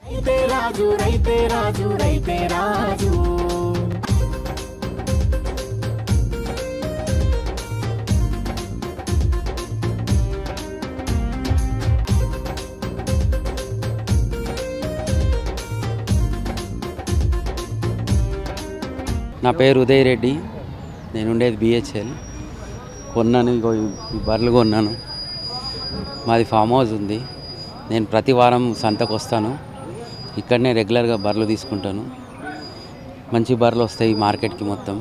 రైతే రాజు రైతే రాజు రైతే రాజు నా పేరు ఉదయ్ రెడ్డి నేను ఉండేది బిహెచ్ఎల్ కొన్నాను ఇగో ఈ ఈ బర్రెలు కొన్నాను మాది ఫామ్ హౌస్ ఉంది నేను ప్రతి వారం సంతకు వస్తాను ఇక్కడనే రెగ్యులర్గా బర్రెలు తీసుకుంటాను మంచి బర్రెలు వస్తాయి మార్కెట్కి మొత్తం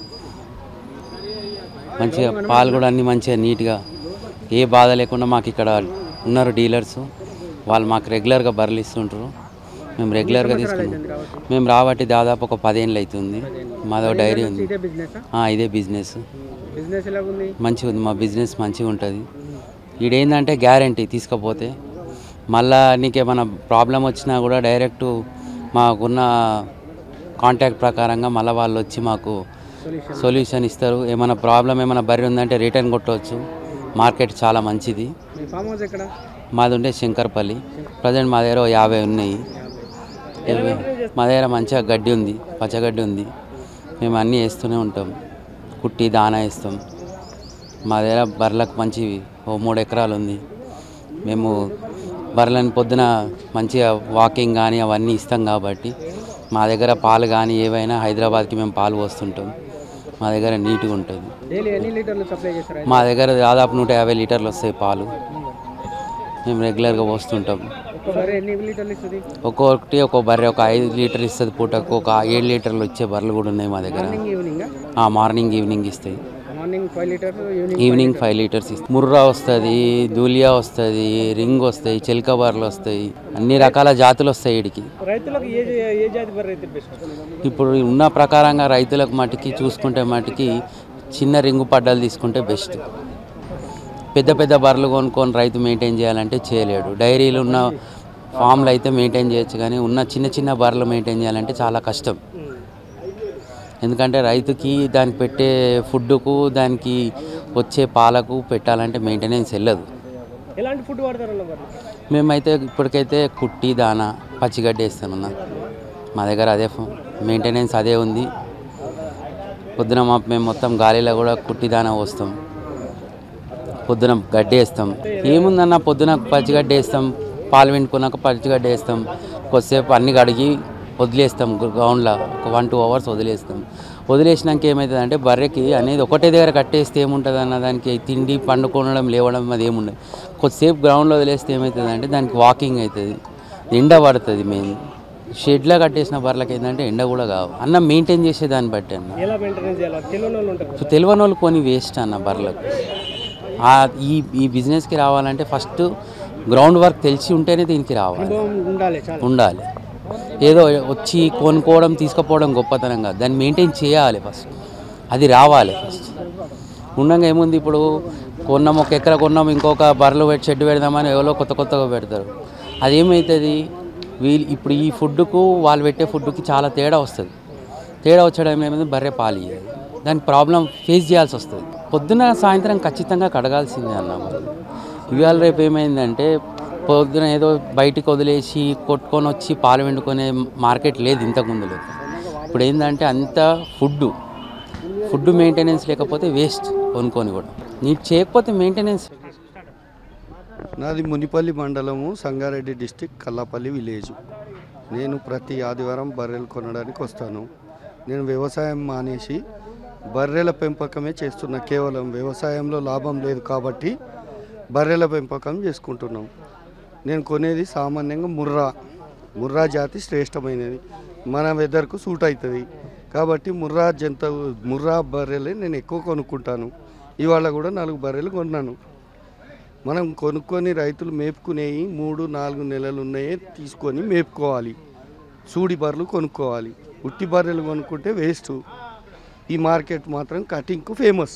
మంచిగా పాలు కూడా అన్నీ మంచిగా నీట్గా ఏ బాధ లేకుండా మాకు ఇక్కడ ఉన్నారు డీలర్స్ వాళ్ళు మాకు రెగ్యులర్గా బర్రెలు ఇస్తుంటారు మేము రెగ్యులర్గా తీసుకుంటాం మేము రాబట్టి దాదాపు ఒక పదేళ్ళు అవుతుంది మాదో డైరీ ఉంది ఇదే బిజినెస్ ఆ, ఇదే బిజినెస్ బిజినెస్ ఎలా ఉంది మంచిగా ఉంది మా బిజినెస్ మంచిగా ఉంటుంది ఈడేందంటే గ్యారంటీ తీసుకపోతే మళ్ళా నీకేమైనా ప్రాబ్లం వచ్చినా కూడా డైరెక్ట్ మాకున్న కాంటాక్ట్ ప్రకారంగా మళ్ళీ వాళ్ళు వచ్చి మాకు సొల్యూషన్ ఇస్తారు ఏమైనా ప్రాబ్లం ఏమైనా బర్రె ఉందంటే రిటర్న్ కొట్టవచ్చు మార్కెట్ చాలా మంచిది మీ ఫామ్ హౌస్ ఎక్కడ మాది ఉండే శంకర్పల్లి ప్రజెంట్ మా దగ్గర ఓ యాభై ఉన్నాయి ఇరవై- మా దగ్గర మంచిగా గడ్డి ఉంది పచ్చగడ్డి ఉంది మేము అన్నీ వేస్తూనే ఉంటాం కుట్టి దానా వేస్తాం మా దగ్గర బర్రెలకు మంచి ఓ మూడు ఎకరాలు ఉంది మేము బర్రెలను పొద్దున మంచిగా వాకింగ్ కానీ అవన్నీ ఇస్తాం కాబట్టి మా దగ్గర పాలు కానీ ఏవైనా హైదరాబాద్కి మేము పాలు పోస్తుంటాం మా దగ్గర నీట్గా ఉంటుంది డైలీ ఎన్ని లీటర్లు సప్లై చేస్తారా మా దగ్గర దాదాపు నూట యాభై లీటర్లు వస్తాయి పాలు మేము రెగ్యులర్గా పోస్తుంటాం ఒక్క బర్రె ఎన్ని లీటర్లు ఇస్తుంది ఒక్కొక్కటి ఒక్కో బర్రె ఒక ఐదు లీటర్ ఇస్తుంది పూటకు ఒక ఏడు లీటర్లు వచ్చే బర్రెలు కూడా ఉన్నాయి మా దగ్గర మార్నింగ్ ఈవినింగ్ ఆ మార్నింగ్ ఈవినింగ్ ఇస్తాయి morning five litres evening evening five litres ఇస్తాయి ముర్రా వస్తుంది దూలియా వస్తుంది రింగ్ వస్తాయి చిలక బర్రెలు వస్తాయి అన్ని రకాల జాతులు వస్తాయి వీడికి రైతులకు ఏ ఏ జాతి బర్రె అయితే బెస్ట్ ఇప్పుడు ఉన్న ప్రకారంగా రైతులకు మటుకి చూసుకుంటే మటుకి చిన్న రింగు పడ్డలు తీసుకుంటే బెస్ట్ పెద్ద పెద్ద బర్రెలు కొనుక్కొని రైతు మెయింటైన్ చేయాలంటే చేయలేడు డైరీలు ఉన్న ఫామ్లు అయితే మెయింటైన్ చేయొచ్చు కానీ ఉన్న చిన్న చిన్న బర్రెలు మెయింటైన్ చేయాలంటే చాలా కష్టం ఎందుకంటే రైతుకి దానికి పెట్టే ఫుడ్కు దానికి వచ్చే పాలకు పెట్టాలంటే మెయింటెనెన్స్ వెళ్ళదు ఎలాంటి ఫుడ్ వాడతారన్న బర్రె మేమైతే ఇప్పటికైతే కుట్టి దానా పచ్చిగడ్డి వేస్తామన్నా మా దగ్గర అదే మెయింటెనెన్స్ అదే ఉంది పొద్దున మా మేము మొత్తం గాలిలో కూడా కుట్టి దానా పోస్తాం పొద్దున గడ్డి వేస్తాం ఏముందన్న పొద్దున పచ్చిగడ్డి వేస్తాం పాలు విండుకున్నాక పచ్చిగడ్డి వేస్తాం కొద్దిసేపు అన్ని కడిగి వదిలేస్తాం గ్రౌండ్లో ఒక వన్ టూ అవర్స్ వదిలేస్తాం వదిలేసినాక ఏమవుతుంది అంటే బర్రెకి అనేది ఒకటే దగ్గర కట్టేస్తే ఏముంటుంది అన్న దానికి తిండి పండుకోవడం లేవడం అది ఏముండదు కొద్దిసేపు గ్రౌండ్లో వదిలేస్తే ఏమవుతుంది అంటే దానికి వాకింగ్ అవుతుంది ఎండ పడుతుంది మెయిన్ షెడ్లో కట్టేసిన బర్రెలకి ఏంటంటే ఎండ కూడా కావు అన్న మెయింటైన్ చేసే దాన్ని బట్టి అన్న ఎలా మెయింటెనెన్స్ చేయాలి తెలియని వాళ్ళు ఉంటారు ఇప్పుడు తెలియని వాళ్ళు కొని వేస్ట్ అన్న బర్రెలకు ఆ ఈ ఈ బిజినెస్కి రావాలంటే ఫస్ట్ గ్రౌండ్ వర్క్ తెలిసి ఉంటేనే దీనికి రావాలి అనుభవం ఉండాలి చాలా ఉండాలి ఏదో వచ్చి కొనుక్కోవడం తీసుకుపోవడం గొప్పతనం కాదు దాన్ని మెయింటైన్ చేయాలి ఫస్ట్ అది రావాలి ఫస్ట్ ఉండగా ఏముంది ఇప్పుడు కొన్నాం ఒక ఎకర కొన్నాం ఇంకొక బర్రెలు పెట్టి షెడ్ పెడదామని ఎవరో కొత్త కొత్తగా పెడతారు అదేమవుతుంది వీళ్ళు ఇప్పుడు ఈ ఫుడ్కు వాళ్ళు పెట్టే ఫుడ్కి చాలా తేడా వస్తుంది తేడా వచ్చడం ఏమైంది బర్రె పాలు ఇయ్యదు దానికి ప్రాబ్లం ఫేస్ చేయాల్సి వస్తుంది పొద్దున సాయంత్రం ఖచ్చితంగా కడగాల్సిందే అన్న మరి. ఇవాళ రేపు ఏమైందంటే పొద్దున ఏదో బయటికి వదిలేసి కొట్టుకొని వచ్చి పాలు వండుకునే మార్కెట్ లేదు ఇంతకుముందు లేదు ఇప్పుడు ఏంటంటే అంత ఫుడ్ ఫుడ్ మెయింటెనెన్స్ లేకపోతే వేస్ట్ కొనుక్కొని కూడా నీకు చేయకపోతే మెయింటెనెన్స్ నాది మునిపల్లి మండలము సంగారెడ్డి డిస్టిక్ కల్లాపల్లి విలేజ్ నేను ప్రతి ఆదివారం బర్రెలు కొనడానికి వస్తాను నేను వ్యవసాయం మానేసి బర్రెల పెంపకమే చేస్తున్నా కేవలం వ్యవసాయంలో లాభం లేదు కాబట్టి బర్రెల పెంపకం చేసుకుంటున్నాం నేను కొనేది సామాన్యంగా ముర్రా ముర్రా జాతి శ్రేష్టమైనది మన వెదర్కు సూట్ అవుతుంది కాబట్టి ముర్రా జంత ముర్రా బర్రెలే నేను ఎక్కువ కొనుక్కుంటాను ఇవాళ కూడా నాలుగు బర్రెలు కొన్నాను మనం కొనుక్కొని రైతులు మేపుకునేవి మూడు నాలుగు నెలలు ఉన్నాయే తీసుకొని మేపుకోవాలి సూడి బర్రెలు కొనుక్కోవాలి ఉట్టి బర్రెలు కొనుక్కుంటే వేస్ట్ ఈ మార్కెట్ మాత్రం కటింగ్కు ఫేమస్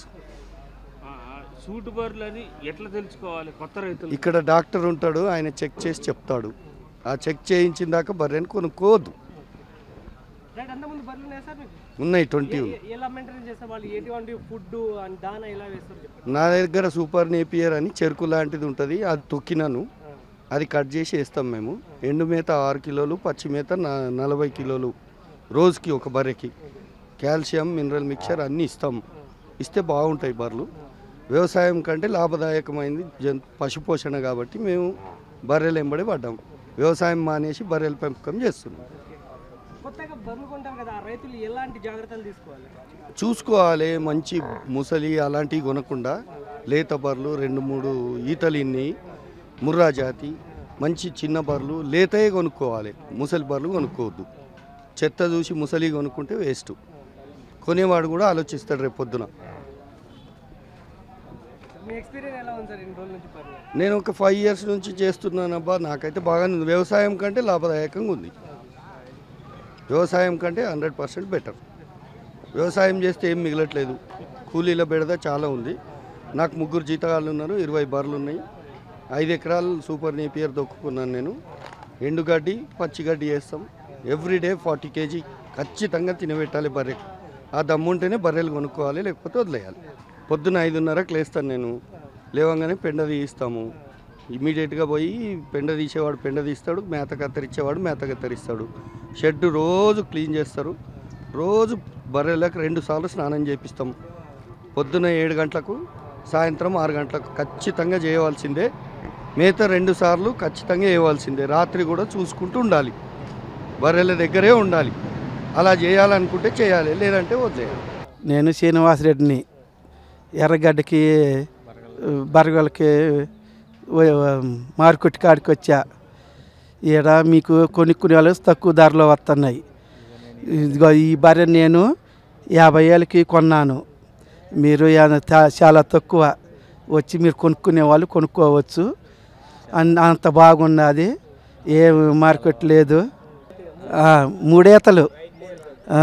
సూట్ బర్రెలు అని ఎట్లా తెలుసుకోవాలి కొత్త రైతులు ఇక్కడ డాక్టర్ ఉంటాడు ఆయన చెక్ చేసి చెప్తాడు ఆ చెక్ చేయించిన దాకా బర్రెని కొనుక్కోవద్దు రైట్ అంతకుముందు బర్రెలు ఉన్నాయా సార్ మీకు ఉన్నాయి ట్వంటీ ఏ- ఎలా మెయింటైన్ చేస్తారు వాళ్ళు ఎటువంటి ఫుడ్ అండ్ దానా ఎలా వేస్తారు చెప్పండి నా దగ్గర సూపర్ నేపియర్ అని చెరుకు లాంటిది ఉంటుంది అది తొక్కినాను అది కట్ చేసి వేస్తాం మేము ఎండు మేత ఆరు కిలోలు పచ్చి మేత న- నలభై కిలోలు రోజుకి ఒక బర్రెకి కాల్షియం మినరల్ మిక్చర్ అన్నీ ఇస్తాం ఇస్తే బాగుంటాయి బర్రెలు వ్యవసాయం కంటే లాభదాయకమైంది జన్ పశుపోషణ కాబట్టి మేము బర్రెలు ఎంబడి పడ్డాం వ్యవసాయం మానేసి బర్రెల పెంపకం చేస్తున్నాం కొత్తగా బర్రెలు కొంటారు కదా ఆ రైతులు ఎలాంటి జాగ్రత్తలు తీసుకోవాలి చూసుకోవాలి మంచి ముసలి అలాంటివి కొనకుండా లేత బర్రెలు రెండు మూడు ఈతలిన్ని ముర్రా జాతి మంచి చిన్న బర్రెలు లేతయే కొనుక్కోవాలి ముసలి బర్రెలు కొనుక్కోవద్దు చెత్త చూసి ముసలి కొనుక్కుంటే వేస్ట్ కొనేవాడు కూడా ఆలోచిస్తాడు రేపు పొద్దున మీ ఎక్స్పీరియన్స్ ఎలా ఉంది సార్ ఇన్ని రోజుల నుంచి బర్రెలు నేను ఒక ఫైవ్ ఇయర్స్ నుంచి చేస్తున్నానబ్బా నాకైతే బాగానే ఉంది వ్యవసాయం కంటే లాభదాయకంగా ఉంది వ్యవసాయం కంటే హండ్రెడ్ పర్సెంట్ బెటర్ వ్యవసాయం చేస్తే ఏం మిగలట్లేదు కూలీల బెడద చాలా ఉంది నాకు ముగ్గురు జీతగాళ్ళు ఉన్నారు ఇరవై బర్రెలు ఉన్నాయి ఐదు ఎకరాలు సూపర్ నేపియర్ దొక్కుకున్నాను నేను ఎండుగడ్డి పచ్చిగడ్డి వేస్తాం ఎవ్రీడే ఫార్టీ కేజీ ఖచ్చితంగా తినబెట్టాలి బర్రె ఆ దమ్ముంటేనే బర్రెలు కొనుక్కోవాలి లేకపోతే వదిలేయాలి పొద్దున ఐదున్నరకు లేస్తాను నేను లేవంగానే పెండ తీయిస్తాము ఇమీడియట్గా పోయి పెండ తీసేవాడు పెండ తీస్తాడు మేత కత్తిరించేవాడు మేత కత్తిరిస్తాడు షెడ్ రోజు క్లీన్ చేస్తారు రోజు బర్రెలకు రెండు సార్లు స్నానం చేపిస్తాం పొద్దున ఏడు గంటలకు సాయంత్రం ఆరు గంటలకు ఖచ్చితంగా చేయవలసిందే మేత రెండు సార్లు ఖచ్చితంగా వేయవలసిందే రాత్రి కూడా చూసుకుంటూ ఉండాలి బర్రెల దగ్గరే ఉండాలి అలా చేయాలనుకుంటే చేయాలి లేదంటే వదిలేయాలి నేను శ్రీనివాసరెడ్డిని ఎర్రగడ్డకి బరగలకి మార్కెట్ కాడికి వచ్చా ఈడ మీకు కొనుక్కునే వాళ్ళు తక్కువ ధరలో వస్తున్నాయి ఇదిగో ఈ బర్రె నేను యాభై ఏళ్ళకి కొన్నాను మీరు యా- తా- చాలా తక్కువ వచ్చి మీరు కొనుక్కునే వాళ్ళు కొనుక్కోవచ్చు అన్- అంత బాగున్నది ఏ మార్కెట్ లేదు ఆ, మూడేతలు ఆ.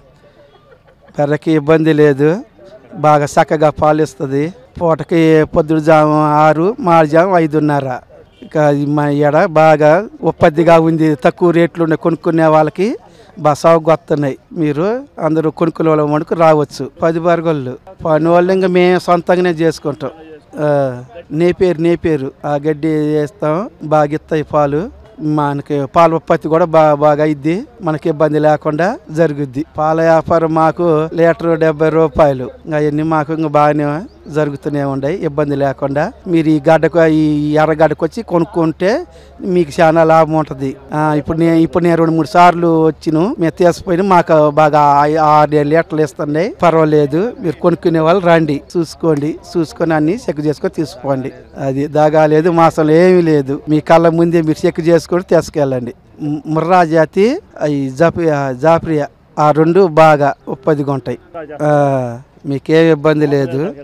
పెర్రకి ఇబ్బంది లేదు బాగా చక్కగా పాలిస్తుంది పూటకి పొద్దుడు జాము ఆరు మాడి జాము ఐదున్నర ఇక ఈ మా ఎడ బాగా ఉత్పత్తిగా ఉంది తక్కువ రేట్లు ఉండే కొనుక్కునే వాళ్ళకి బాగా సాగు వస్తున్నాయి మీరు అందరూ కొనుక్కునే వాళ్ళ మటుకు రావచ్చు పది బరగళ్ళు పని వాళ్ళు ఇంకా మేము సొంతంగానే చేసుకుంటాం ఆ, నేపేరు నేపేరు ఆ గడ్డి వేస్తాం బాగా ఇస్తాయి పాలు మనకి పాల ఉత్పత్తి కూడా బాగా బాగా అయింది మనకి ఇబ్బంది లేకుండా జరుగుద్ది పాల వ్యాపారం మాకు లీటర్ డెబ్బై రూపాయలు అవన్నీ మాకు ఇంకా బాగానే జరుగుతూనే ఉన్నాయి ఇబ్బంది లేకుండా మీరు ఈ గడ్డకు ఈ ఎర్రగడ్డకు వచ్చి కొనుక్కుంటే మీకు చాలా లాభం ఉంటుంది ఆ, ఇప్పుడు నేను ఇప్పుడు నేను రెండు మూడు సార్లు వచ్చిను మేము తీసుకుపోయి మాకు బాగా ఆ- ఆరు ఏడు లీటర్లు ఇస్తున్నాయి పర్వాలేదు మీరు కొనుక్కునే వాళ్ళు రండి చూసుకోండి చూసుకొని అన్ని చెక్ చేసుకొని తీసుకోండి అది దాగా లేదు మాసం ఏమీ లేదు మీ కళ్ళ ముందే మీరు చెక్ చేసుకొని తీసుకెళ్ళండి ము- ముర్రా జాతి అవి జాప్రియా జాప్రియా ఆ రెండు బాగా ఉప్పదిగా ఉంటాయి ఆ, మీకేం ఇబ్బంది లేదు